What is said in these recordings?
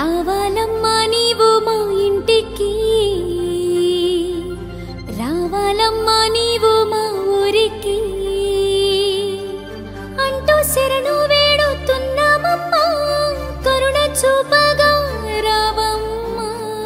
రావాలమ్మా నీవు మా ఇంటికి రావాలమ్మా నీవు మా ఊరికి అంటూ శరణు వేడుతున్నామమ్మా కరుణ చూపగా రావమ్మా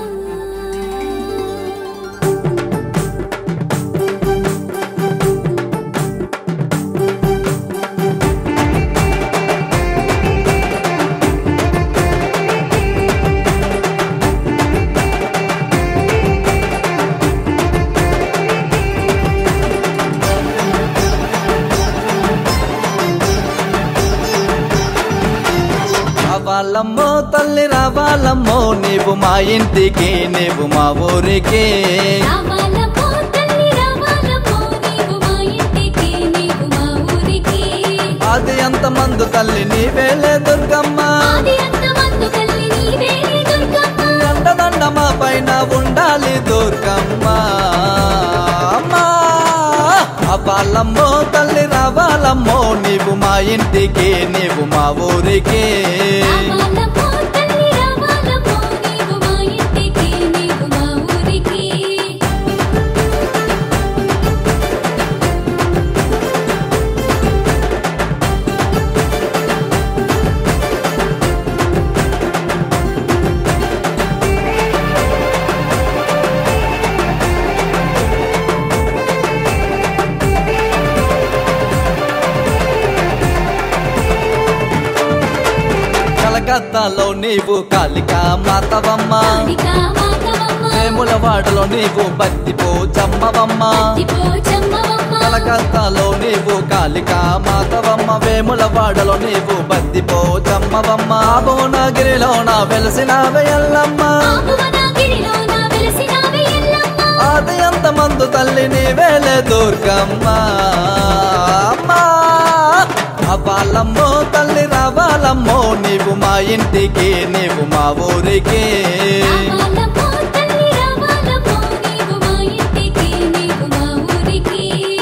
రావాలమ్మో తల్లి రావాలమ్మో నీవు మా ఇంటికి నీవు మా ఊరికి రావాలమ్మో తల్లి రావాలమ్మో నీవు మా ఇంటికి నీవు మా ఊరికి అది అంత మందు తల్లి నీవేలే దుర్గమ్మ ఆది అంతమందు తల్లి నీవే దుర్గమ్మ దండ మా పైన ఉండాలి దుర్గమ్మ అమ్మా అవ్వాలమ్మో తల్లి రావాలమ్మో నీవు మా ఇంటికి నీవు మా ఊరికి రావాలమ్మో తల్లి రావాలమ్మో నీవు మా ఇంటికి నీవు మా ఊరికి కలకత్తాలో నీవు కాళికా మాతవమ్మ కాళికా మాతవమ్మ వేములవాడలో నీవు బత్తిపో చమ్మవమ్మ దిపో చమ్మవమ్మ కలకత్తాలో నీవు కాళికా మాతవమ్మ వేములవాడలో నీవు బత్తిపో చమ్మవమ్మ భువనగిరిలోన వెలసిన ఎల్లమ్మ ఆపువనగిరిలోన వెలసినావే ఎల్లమ్మ అది అంత మందు తల్లి నీవేలే దుర్గమ్మ అమ్మా అవ్వాలమ్మో తల్లి రావాలమ్మో నీవు మా ఇంటికి నీవు మా ఊరికి రావాలమ్మో తల్లి రావాలమ్మో నీవు మా ఇంటికి నీవు మా ఊరికి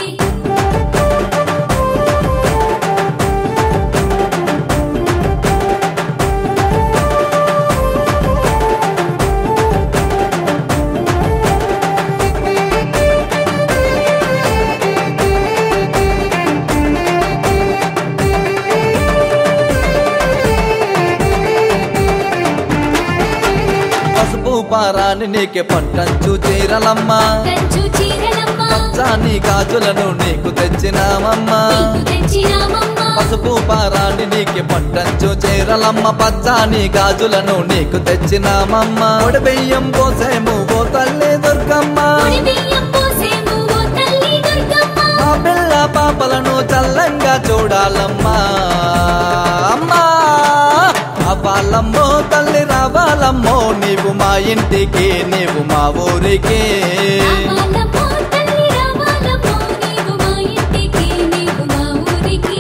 పసుపు పారాని నీకే పట్టంచు చీరలమ్మ కంచు చీరలమ్మ చాని గాజులను నీకు తెచ్చినామమ్మా నీకు తెచ్చినామమ్మ పసుపు పారాని నీకే పట్టంచు చీరలమ్మ పచ్చాని గాజులను నీకు తెచ్చినామమ్మ ఒడి బియ్యం పోసేము ఓ తల్లి దుర్గమ్మ పొడి బియ్యం పోసేము ఓ తల్లి దుర్గమ్మ మా పిల్ల పాపలను చల్లంగా చూడాలమ్మా అమ్మా అవ్వాలమ్మో తల్లి రావాలమ్మో నీవు మా ఇంటికి నీవు మా ఊరికి రావాలమ్మో తల్లి రావాలమ్మో నీవు మా ఇంటికి నీవు మా ఊరికి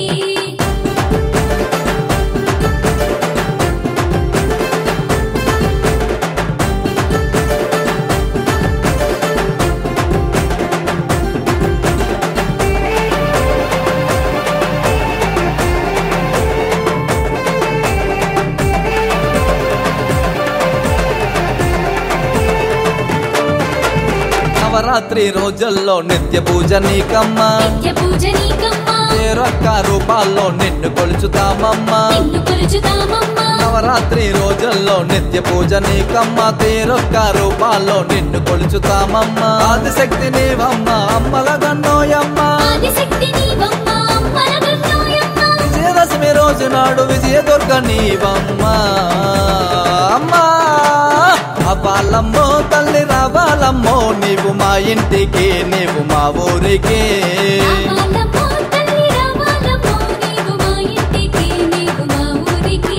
నవరాత్రి రోజుల్లో నిత్య పూజ నీకమ్మా నిత్య పూజ నీకమ్మ రొక్క రూపాల్లో నిన్ను కొలుచుతామమ్మా నిన్ను కొలుచుతామమ్మ నవరాత్రి రోజుల్లో నిత్య పూజ నీకమ్మ తీరొక్క రూపాల్లో నిన్ను కొలుచుతామమ్మా ఆదిశక్తి నీవమ్మ అమ్మల గన్నోయమ్మ ఆదిశక్తి నీవమ్మ అమ్మల గన్నోయమ్మ విజయదశమి రోజు నాడు విజయదుర్గ నీవమ్మ అమ్మా అవ్వాలమ్మో తల్లి రావాలమ్మో నీవు మా ఇంటికి నీవు మా ఊరికి రావాలమ్మో తల్లి రావాలమ్మో నీవు మా ఇంటికి నీవు మా ఊరికి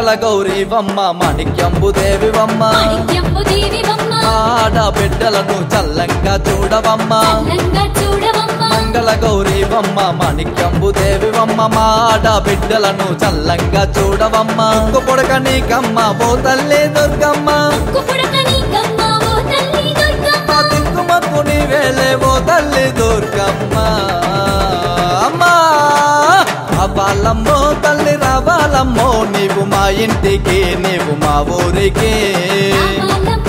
మంగళ గౌరీవమ్మ మాణిక్యంబు దేవివమ్మ మాణిక్యంబు దేవివమ్మ ఆడ బిడ్డలను చల్లంగా చూడవమ్మ చల్లంగా చూడవమ్మ మంగళ గౌరీవమ్మ మాణిక్యంబు దేవివమ్మ మాడ బిడ్డలను చల్లంగా చూడవమ్మ ఇంకు పొడక నీకమ్మ ఓ తల్లి దుర్గమ్మ ముక్కు పుడక నీకమ్మ ఓ తల్లి దుర్గమ్మ మా దిక్కుమక్కు నీవేలే ఓ తల్లి దుర్గమ్మ అమ్మా అవ్వాలమ్మో తల్లి రావాలమ్మో నీవు మా ఇంటికి నీవు మా ఊరికి రావాలమ్మో